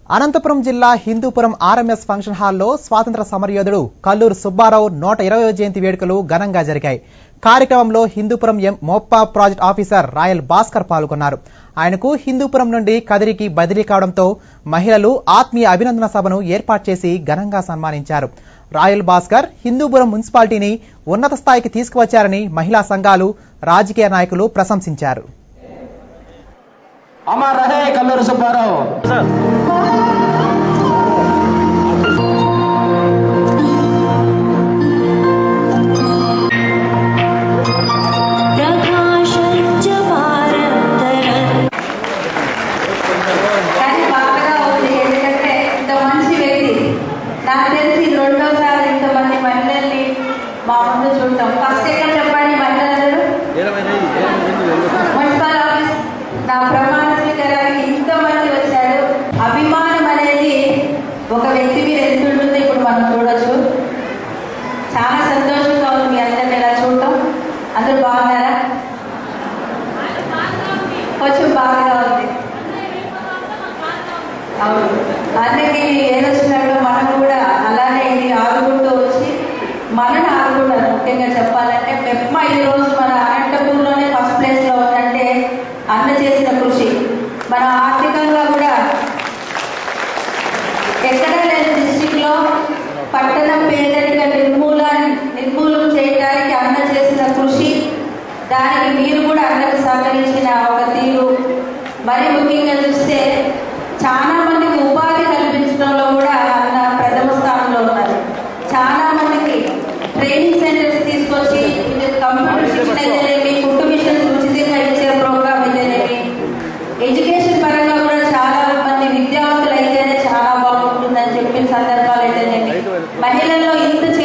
అనంతపురం జిల్లా Hindupuram RMS function హాల్లో స్వాతంత్ర సమరయోధుడు కల్లూరు సుబ్బారావు నూట ఇరవై జయంతి వేడుకలు ఘనంగా జరిగాయి కార్యక్రమంలో హిందూపురం ఎం మోప్పా ప్రాజెక్ట్ ఆఫీసర్ రాయల్ భాస్కర్ పాల్గొన్నారు ఆయనకు హిందూపురం నుండి కదిరికి బదిలీ కావడంతో మహిళలు ఆత్మీయ అభినందన సభను ఏర్పాటు చేసి ఘనంగా సన్మానించారు రాయల్ భాస్కర్ హిందూపురం మున్సిపాలిటీని ఉన్నత స్థాయికి తీసుకువచ్చారని మహిళా సంఘాలు రాజకీయ నాయకులు ప్రశంసించారు అమర్ రహే కల్లూరు సుబ్బారావు प्रकाशञ्च भारतरत्न కానీ బాధగా ఉంది ఎందుకంటే ఇంత మంచి వ్యక్తి నాకు తెలిసి ఇది రెండోసారి ఇంతమంది మహిళల్ని మా ముందు చూడటం ఫస్ట్ ఎక్కడ చెప్పండి మహిళలందరూ మున్సిపల్ ఆఫీస్ నా ప్రమాణ స్వీకారానికి ఇంతమంది వచ్చారు అభిమానం అనేది ఒక వ్యక్తి మీద ఎంత ఉంటుందో ఇప్పుడు మనం చూడొచ్చు చాలా సంతోషంగా ఉంది మీ అందరిని ఇలా చూడటం అందరూ బాగున్నారా కొంచెం బాగా ఉంది అవును అందుకే ఏదొచ్చినప్పుడు మనం కూడా అలానే ఇది ఆడుకుంటూ వచ్చి మనని ఆడుకుంటారు ముఖ్యంగా చెప్పాలంటే మెప్మా ఈ రోజు మన అనంతపూర్లోనే ఫస్ట్ ప్లేస్ లో ఉందంటే అన్న చేసిన కృషి మన ఆర్థికంగా కూడా ఎక్కడా లేని డిస్టిక్ లో పట్టణం పేదరిక నిర్మూలన నిర్మూలన చేయడానికి అన్న చేసిన కృషి దానికి మీరు కూడా అన్నకు సహకరించిన ఒక తీరు మరి ముఖ్యంగా చూస్తే చాలా మందికి ఉపాధి కల్పించడంలో కూడా అన్న ప్రథమ స్థానంలో ఉన్నారు చాలా మందికి ట్రైనింగ్ సెంటర్స్ తీసుకొచ్చి ఇది కంప్యూటర్ శిక్షణ అయితేనేమి ఫుడ్ మిషన్స్ ఉచితంగా ఇచ్చే ప్రోగ్రామ్ అయితేనేమి ఎడ్యుకేషన్ పరంగా కూడా చాలా మంది విద్యావంతులు అయితేనే చాలా బాగుంటుందని చెప్పిన సందర్భాలు అయితేనేమి మహిళల్లో ఇంత